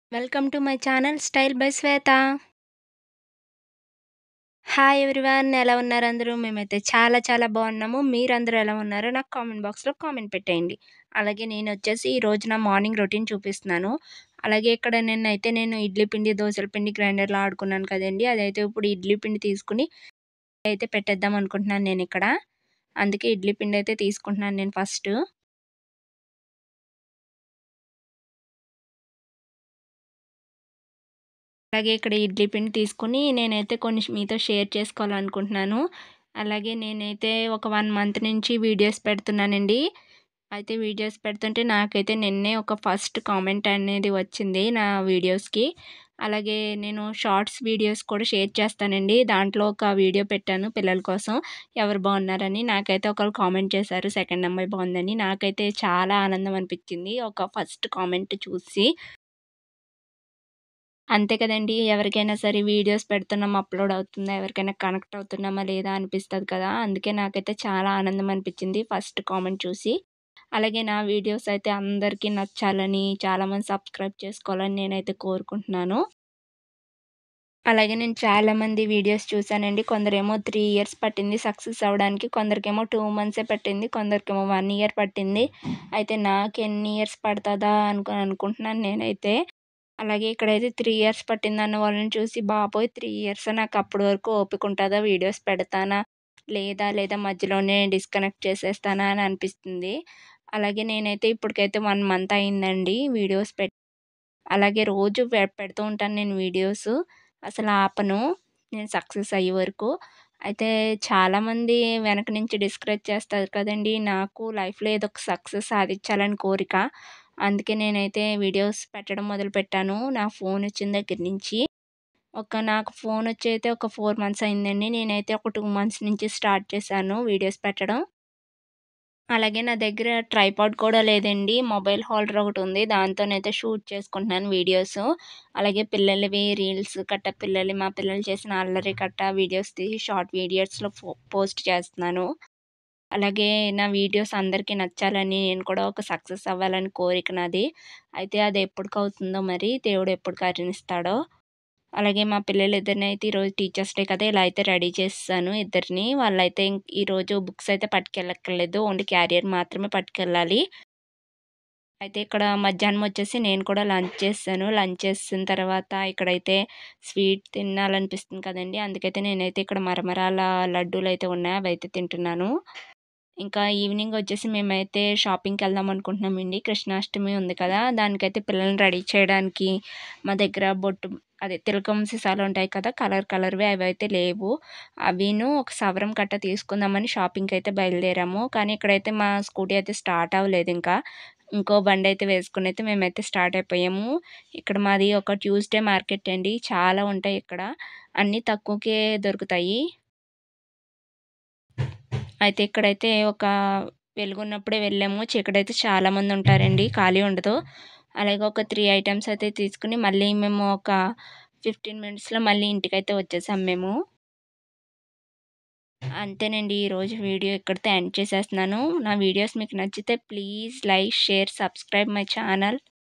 Welcome to my channel style by Shweta. Hi everyone ఎలా ఉన్నారు అందరూ? మేమైతే చాలా చాలా బాగున్నాము. మీరందరూ ఎలా ఉన్నారో నాకు కామెంట్ బాక్స్‌లో కామెంట్ పెట్టేయండి. అలాగే నేనొచ్చేసి ఈరోజు నా మార్నింగ్ రొటీన్ చూపిస్తున్నాను. అలాగే ఇక్కడ నిన్నైతే నేను ఇడ్లీ పిండి, దోసల పిండి గ్రైండర్‌లో ఆడుకున్నాను కదండీ! అదైతే ఇప్పుడు ఇడ్లీ పిండి తీసుకొని అయితే పెట్టేద్దాం అనుకుంటున్నాను నేనిక్కడ. అందుకే ఇడ్లీ పిండయితే తీసుకుంటున్నాను నేను ఫస్టు. అలాగే ఇక్కడ ఇడ్లీ పిండి తీసుకొని నేనైతే కొన్ని మీతో షేర్ చేసుకోవాలనుకుంటున్నాను. అలాగే నేనైతే ఒక 1 మంత్ నుంచి వీడియోస్ పెడుతున్నానండి. అయితే వీడియోస్ పెడుతుంటే నాకైతే నిన్నే ఒక ఫస్ట్ కామెంట్ అనేది వచ్చింది నా వీడియోస్‌కి. అలాగే నేను షార్ట్స్ వీడియోస్ కూడా షేర్ చేస్తానండి. దాంట్లో ఒక వీడియో పెట్టాను పిల్లల కోసం. ఎవరు బాగున్నారని. నాకైతే ఒకళ్ళు కామెంట్ చేశారు సెకండ్ అమ్మాయి బాగుందని. నాకైతే చాలా ఆనందం అనిపించింది. ఒక ఫస్ట్ కామెంట్ చూసి. అంతే కదండీ! ఎవరికైనా సరే వీడియోస్ పెడుతున్నాం, అప్‌లోడ్ అవుతుందా, ఎవరికైనా కనెక్ట్ అవుతున్నామా లేదా అనిపిస్తది కదా! అందుకే నాకైతే చాలా ఆనందం అనిపించింది ఫస్ట్ కామెంట్ చూసి. అలాగే నా వీడియోస్ అయితే అందరికీ నచ్చాలని, చాలామంది సబ్స్క్రైబ్ చేసుకోవాలని నేనైతే కోరుకుంటున్నాను. అలాగే నేను చాలామంది వీడియోస్ చూసానండి. కొందరేమో 3 ఇయర్స్ పట్టింది సక్సెస్ అవ్వడానికి. కొందరికేమో 2 మంత్సే పట్టింది. కొందరికేమో 1 ఇయర్ పట్టింది. అయితే నాకెన్ని ఇయర్స్ పడతదా అనుకోని అనుకుంటున్నాను నేనైతే. అలాగే ఇక్కడైతే 3 ఇయర్స్ పట్టిందన్న వాళ్ళని చూసి బాబోయ్! 3 ఇయర్సా నాకు అప్పటి వరకు ఓపిక ఉంటదా? వీడియోస్ పెడతానా? లేదా? లేదా మధ్యలోనే డిస్కనెక్ట్ చేసేస్తానా? అని అనిపిస్తుంది. అలాగే నేనైతే ఇప్పటికైతే 1 మంత్ అయిందండి వీడియోస్ పెట్టి. అలాగే రోజు పె పెడుతూ ఉంటాను నేను వీడియోస్. అసలు ఆపను. నేను సక్సెస్ అయ్యే వరకు. అయితే చాలామంది వెనక నుంచి డిస్కరేజ్ చేస్తారు కదండీ! నాకు లైఫ్‌లో ఏదో ఒక సక్సెస్ సాధించాలని కోరిక. అందుకే నేనైతే వీడియోస్ పెట్టడం మొదలుపెట్టాను. నా ఫోన్ వచ్చిన దగ్గర నుంచి. ఒక నాకు ఫోన్ వచ్చి అయితే ఒక 4 మంత్స్ అయిందండి. నేనైతే ఒక 2 మంత్స్ నుంచి స్టార్ట్ చేశాను వీడియోస్ పెట్టడం. అలాగే నా దగ్గర ట్రైపాడ్ కూడా లేదండి. మొబైల్ హోల్డర్ ఒకటుంది. దాంతోనైతే షూట్ చేసుకుంటున్నాను వీడియోస్. అలాగే పిల్లలవి రీల్స్ కట్ట పిల్లలు మా పిల్లలు చేసిన అల్లరి కట్ట వీడియోస్ తీసి షార్ట్ వీడియోస్‌లో ఫో పోస్ట్ చేస్తున్నాను. అలాగే నా వీడియోస్ అందరికీ నచ్చాలని, నేను కూడా ఒక సక్సెస్ అవ్వాలని కోరిక నాది. అయితే అది ఎప్పటికవుతుందో మరి దేవుడు ఎప్పుడు కరుణిస్తాడో. అలాగే మా పిల్లలిద్దరినైతే ఈరోజు టీచర్స్ డే కదా! ఇలా అయితే రెడీ చేసేసాను ఇద్దరిని. వాళ్ళైతే ఈరోజు బుక్స్ అయితే పట్టుకెళ్ళక్కర్లేదు. ఓన్లీ క్యారియర్ మాత్రమే పట్టుకెళ్ళాలి. అయితే ఇక్కడ మధ్యాహ్నం వచ్చేసి నేను కూడా లంచ్ చేసేసాను. లంచ్ చేసేసిన తర్వాత ఇక్కడైతే స్వీట్ తినాలనిపిస్తుంది కదండీ! అందుకైతే నేనైతే ఇక్కడ మరమరాల లడ్డూలైతే ఉన్నాయి. అవైతే తింటున్నాను. ఇంకా ఈవినింగ్ వచ్చేసి మేమైతే షాపింగ్‌కెళ్దాం అనుకుంటున్నామండి. కృష్ణాష్టమి ఉంది కదా! దానికైతే పిల్లల్ని రెడీ చేయడానికి మా దగ్గర బొట్టు అదే తిలకం సీసాలు ఉంటాయి కదా! కలర్ కలర్‌వి అవైతే లేవు. అవిను ఒక సవరం కట్ట తీసుకుందామని షాపింగ్‌కైతే బయలుదేరాము. కానీ ఇక్కడైతే మా స్కూటీ అయితే స్టార్ట్ అవ్వలేదు ఇంకా. ఇంకో బండైతే వేసుకొని అయితే మేమైతే స్టార్ట్ అయిపోయాము. ఇక్కడ మాది ఒక ట్యూస్‌డే మార్కెట్ అండి. చాలా ఉంటాయి ఇక్కడ. అన్నీ తక్కువకే దొరుకుతాయి. అయితే ఇక్కడైతే ఒక వెలుగున్నప్పుడే వెళ్ళాము. చీకటైతే చాలామంది ఉంటారండి. ఖాళీ ఉండదు. అలాగే ఒక 3 ఐటెమ్స్ అయితే తీసుకొని మళ్ళీ మేము ఒక 15 మినిట్స్‌లో మళ్ళీ ఇంటికైతే వచ్చేసాం మేము. అంతేనండి ఈరోజు వీడియో ఇక్కడితో ఎండ్ చేసేస్తున్నాను. నా వీడియోస్ మీకు నచ్చితే please like, share, subscribe my channel.